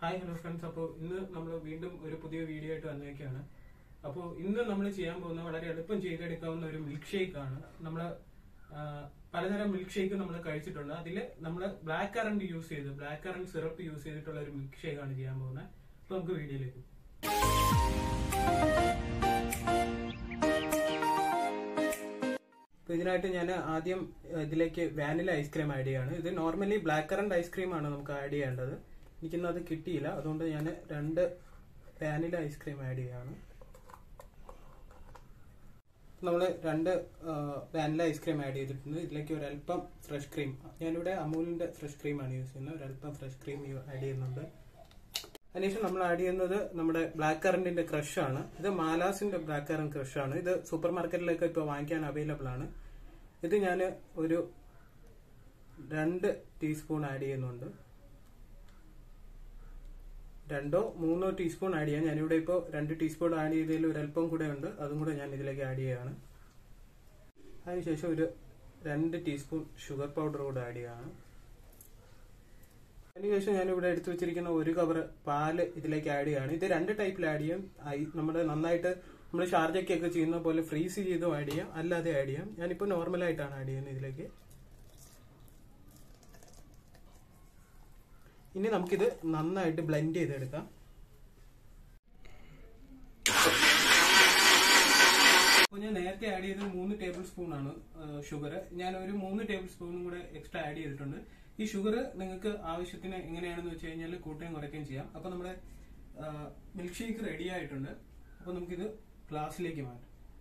Hi hello friends അപ്പോൾ ഇന്ന് നമ്മൾ വീണ്ടും ഒരു പുതിയ വീഡിയോ ആയിട്ട് വന്നേക്കാണ് അപ്പോൾ ഇന്ന് നമ്മൾ ചെയ്യാൻ പോകുന്ന വളരെ എളുപ്പം ചെയ്തെടുക്കാവുന്ന ഒരു മിൽക്ക് ഷേക്ക് ആണ് നമ്മൾ പലതരം മിൽക്ക് ഷേക്ക് നമ്മൾ കഴിച്ചിട്ടുണ്ട് അതിൽ നമ്മൾ ബ്ലാക്ക് കറണ്ട് യൂസ് ചെയ്ത് ബ്ലാക്ക് കറണ്ട് സിറപ്പ് യൂസ് ചെയ്തിട്ടുള്ള ഒരു മിൽക്ക് ഷേക്ക് ആണ് ചെയ്യാൻ പോകുന്നത് അപ്പോൾ നമുക്ക് വീഡിയോയിലേക്ക് പോകാം. അപ്പൊ ഇതിനായിട്ട് ഞാൻ ആദ്യം ഏഹ്, ഇതിലേക്ക് വാനില ഐസ്ക്രീം ആഡ് ചെയ്യാണ് ഇത് നോർമലി ബ്ലാക്ക് കറണ്ട് ഐസ്ക്രീം ആണ് നമുക്ക് ആഡ് ചെയ്യേണ്ടത് എനിക്കിന്ന് അത് കിട്ടിയില്ല അതുകൊണ്ട് ഞാൻ രണ്ട് വാനില ഐസ്ക്രീം ആഡ് ചെയ്യാണ് നമ്മൾ രണ്ട് വാനില ഐസ്ക്രീം ആഡ് ചെയ്തിട്ടുണ്ട് ഇതിലേക്ക് ഒരല്പം ഫ്രഷ് ക്രീം ഞാനിവിടെ അമൂലിന്റെ ഫ്രഷ് ക്രീം ആണ് യൂസ് ചെയ്യുന്നത് ഒരല്പം ഫ്രഷ് ക്രീം ആഡ് ചെയ്യുന്നുണ്ട് അതിനുശേഷം നമ്മൾ ആഡ് ചെയ്യുന്നത് നമ്മുടെ ബ്ലാക്ക് കറന്റിന്റെ ക്രഷ് ആണ് ഇത് മാലാസിന്റെ ബ്ലാക്ക് കറന്റ് ക്രഷ് ആണ് ഇത് സൂപ്പർ മാർക്കറ്റിലൊക്കെ ഇപ്പോൾ വാങ്ങിക്കാൻ അവൈലബിൾ ആണ് ഇത് ഞാൻ ഒരു രണ്ട് ടീസ്പൂൺ ആഡ് ചെയ്യുന്നുണ്ട് രണ്ടോ മൂന്നോ ടീസ്പൂൺ ആഡ് ചെയ്യാം ഞാനിവിടെ ഇപ്പോൾ രണ്ട് ടീസ്പൂൺ ആഡ് ചെയ്തതിൽ ഒരല്പം കൂടെ ഉണ്ട് അതും കൂടെ ഞാൻ ഇതിലേക്ക് ആഡ് ചെയ്യുകയാണ് അതിനുശേഷം ഒരു രണ്ട് ടീസ്പൂൺ ഷുഗർ പൗഡർ കൂടെ ആഡ് ചെയ്യുകയാണ് അതിനുശേഷം ഞാൻ ഇവിടെ എടുത്തു വെച്ചിരിക്കുന്ന ഒരു കവർ പാല് ഇതിലേക്ക് ആഡ് ചെയ്യാണ് ഇത് രണ്ട് ടൈപ്പിൽ ആഡ് ചെയ്യാം ഐ- നമ്മുടെ നന്നായിട്ട് നമ്മൾ ഷാർജയ്ക്കൊക്കെ ചെയ്യുന്ന പോലെ ഫ്രീസ് ചെയ്തും ആഡ് ചെയ്യാം അല്ലാതെ ആഡ് ചെയ്യാം ഞാനിപ്പോൾ നോർമലായിട്ടാണ് ആഡ് ചെയ്യുന്നത് ഇതിലേക്ക് ഇനി നമുക്കിത് നന്നായിട്ട് ബ്ലെൻഡ് ചെയ്തെടുക്കാം അപ്പോൾ ഞാൻ നേരത്തെ ആഡ് ചെയ്തത് മൂന്ന് ടേബിൾ സ്പൂൺ ആണ് ഷുഗർ ഞാൻ ഒരു മൂന്ന് ടേബിൾ സ്പൂണും കൂടെ എക്സ്ട്രാ ആഡ് ചെയ്തിട്ടുണ്ട് ഈ ഷുഗർ നിങ്ങൾക്ക് ആവശ്യത്തിന് എങ്ങനെയാണെന്ന് വെച്ച് കഴിഞ്ഞാൽ കൂട്ടുകയും കുറയ്ക്കുകയും ചെയ്യാം അപ്പോൾ നമ്മുടെ മിൽക്ക് ഷേക്ക് റെഡി ആയിട്ടുണ്ട് അപ്പോൾ നമുക്കിത് ഗ്ലാസ്സിലേക്ക് മാറ്റാം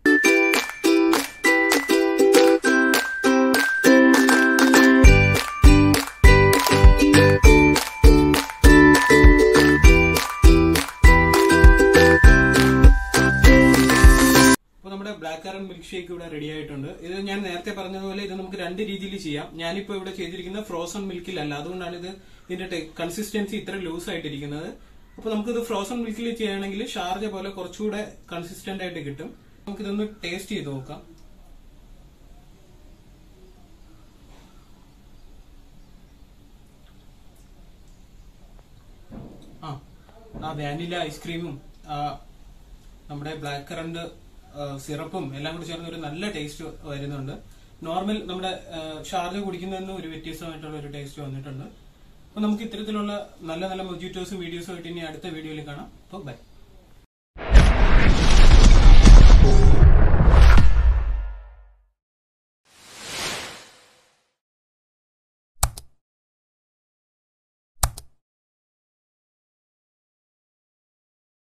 അപ്പോൾ നമ്മുടെ ബ്ലാക്ക് കറന്റ് മിൽക്ക് ഷേക്ക് ഇവിടെ റെഡി ആയിട്ടുണ്ട് ഇത് ഞാൻ നേരത്തെ പറഞ്ഞതുപോലെ ഇത് നമുക്ക് രണ്ട് രീതിയിൽ ചെയ്യാം ഞാനിപ്പോൾ ഇവിടെ ചെയ്തിരിക്കുന്ന ഫ്രോസൺ മിൽക്കിലല്ല അതുകൊണ്ടാണ് ഇത് ഇതിന്റെ കൺസിസ്റ്റൻസി ഇത്ര ലൂസ് ആയിട്ടിരിക്കുന്നത് അപ്പോൾ നമുക്കിത് ഫ്രോസൺ മിൽക്കിൽ ചെയ്യുകയാണെങ്കിൽ ഷാർജ പോലെ കുറച്ചുകൂടെ കൺസിസ്റ്റന്റ് ആയിട്ട് കിട്ടും നമുക്കിതൊന്ന് ടേസ്റ്റ് ചെയ്ത് നോക്കാം ആ ആ വാനില ഐസ്ക്രീമും ആ നമ്മുടെ ബ്ലാക്ക് കറണ്ട് സിറപ്പും എല്ലാം കൂടി ചേർന്ന് ഒരു നല്ല ടേസ്റ്റ് വരുന്നുണ്ട് നോർമൽ നമ്മുടെ ആ, ഷാർജ കുടിക്കുന്നതിന് ഒരു വ്യത്യസ്തമായിട്ടുള്ള ഒരു ടേസ്റ്റ് വന്നിട്ടുണ്ട് അപ്പൊ നമുക്ക് ഇത്തരത്തിലുള്ള നല്ല നല്ല മൊജിറ്റോസും വീഡിയോസും ആയിട്ട് ഇനി അടുത്ത വീഡിയോയിൽ കാണാം അപ്പോൾ ബൈ